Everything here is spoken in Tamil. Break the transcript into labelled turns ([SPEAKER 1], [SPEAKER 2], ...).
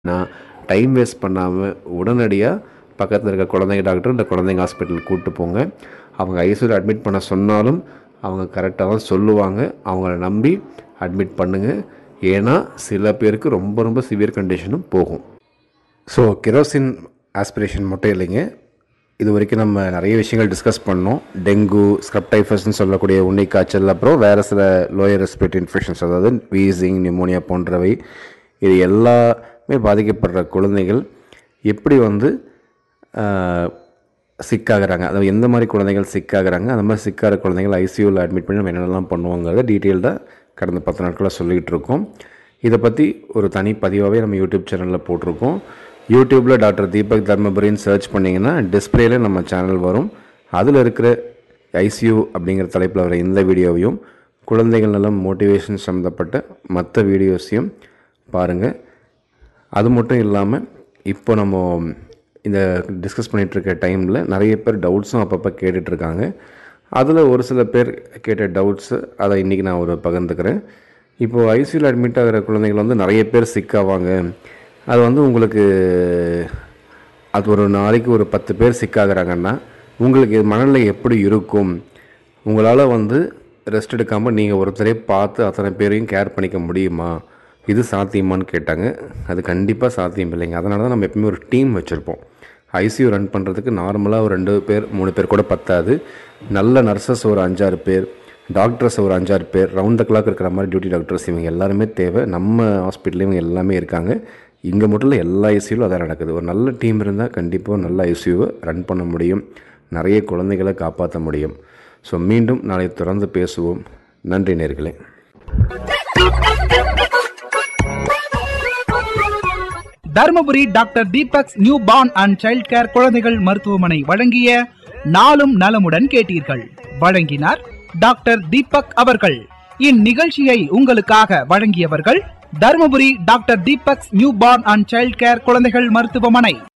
[SPEAKER 1] நான் டைம் வேஸ்ட் பண்ணாமல் உடனடியாக பக்கத்தில் இருக்க குழந்தைங்க டாக்டர் இந்த குழந்தைங்க ஹாஸ்பிட்டலுக்கு கூப்பிட்டு போங்க அவங்க ஐசியூவில் அட்மிட் பண்ண சொன்னாலும் அவங்க கரெக்டாக தான் சொல்லுவாங்க அவங்கள நம்பி அட்மிட் பண்ணுங்கள் ஏன்னா சில பேருக்கு ரொம்ப ரொம்ப சிவியர் கண்டிஷனும் போகும் ஸோ கெரோசின் ஆஸ்பிரேஷன் மட்டும் இல்லைங்க இது வரைக்கும் நம்ம நிறைய விஷயங்கள் டிஸ்கஸ் பண்ணோம் டெங்கு ஸ்க்ரப் டைஃபஸ்ன்னு சொல்லக்கூடிய உண்ணி காய்ச்சல் அப்புறம் வேறு சில லோயர் ரெஸ்பிரேட்டரி இன்ஃபெக்ஷன்ஸ் அதாவது வீசிங் நிமோனியா போன்றவை இது எல்லாமே பாதிக்கப்படுற குழந்தைகள் எப்படி வந்து சிக்காகிறாங்க அதாவது எந்த மாதிரி குழந்தைகள் சிக்காகிறாங்க அந்த மாதிரி சிக்காகிற குழந்தைகள் ஐசியூவில் அட்மிட் பண்ணி நம்ம என்னென்னலாம் பண்ணுவோங்கிறத டீட்டெயில்டாக கடந்த பத்து நாட்களாக சொல்லிகிட்டு இருக்கோம் இதை பற்றி ஒரு தனி பதிவாகவே நம்ம யூடியூப் சேனலில் போட்டிருக்கோம் யூடியூப்பில் டாக்டர் தீபக் தர்மபுரின்னு சர்ச் பண்ணிங்கன்னா டிஸ்பிளேல நம்ம சேனல் வரும் அதில் இருக்கிற ஐசியூ அப்படிங்கிற தலைப்பில் வர இந்த வீடியோவையும் குழந்தைகள் நலம் மோட்டிவேஷன் சம்மந்தப்பட்ட மற்ற வீடியோஸையும் பாருங்கள் அது மட்டும் இல்லாமல் இப்போ நம்ம இந்த டிஸ்கஸ் பண்ணிகிட்ருக்க டைமில் நிறைய பேர் டவுட்ஸும் அப்பப்போ கேட்டுட்ருக்காங்க அதில் ஒரு சில பேர் கேட்ட டவுட்ஸு அதை இன்றைக்கி நான் ஒரு பகிர்ந்துக்கிறேன் இப்போது ஐசியூவில் அட்மிட் ஆகிற குழந்தைகள் வந்து நிறைய பேர் சிக்காவாங்க அது வந்து உங்களுக்கு அது ஒரு நாளைக்கு ஒரு பத்து பேர் சிக்காகிறாங்கன்னா உங்களுக்கு மனநிலை எப்படி இருக்கும் உங்களால் வந்து ரெஸ்ட் எடுக்காமல் நீங்கள் ஒருத்தரே பார்த்து அத்தனை பேரையும் கேர் பண்ணிக்க முடியுமா இது சாத்தியமான்னு கேட்டாங்க அது கண்டிப்பாக சாத்தியம் இல்லைங்க அதனால தான் நம்ம எப்பவுமே ஒரு டீம் வச்சுருப்போம் ஐசியூ ரன் பண்ணுறதுக்கு நார்மலாக ஒரு ரெண்டு பேர் மூணு பேர் கூட பத்தாது நல்ல நர்சஸ் ஒரு அஞ்சாறு பேர் டாக்டர்ஸ் ஒரு அஞ்சாறு பேர் ரவுண்ட் த கிளாக் இருக்கிற மாதிரி டியூட்டி டாக்டர்ஸ் இவங்க எல்லாருமே தேவை நம்ம ஹாஸ்பிட்டலில் இவங்க எல்லாமே இருக்காங்க இங்கே மட்டும் இல்லை எல்லா ஐசியூலும் அதான் நடக்குது ஒரு நல்ல டீம் இருந்தால் கண்டிப்பாக நல்ல ஐசியூவை ரன் பண்ண முடியும் நிறைய குழந்தைகளை காப்பாற்ற முடியும் ஸோ மீண்டும் நாளை தொடர்ந்து பேசுவோம் நன்றி நேர்களே
[SPEAKER 2] Dharmapuri doctor Deepak's new born and child care குழந்தைகள் மருத்துவமனை வழங்கிய நாளும் நலமுடன் கேட்டீர்கள் வழங்கினார் டாக்டர் தீபக் அவர்கள் இந்நிகழ்ச்சியை உங்களுக்காக வழங்கியவர்கள் Dharmapuri doctor Deepak's new born and child care குழந்தைகள் மருத்துவமனை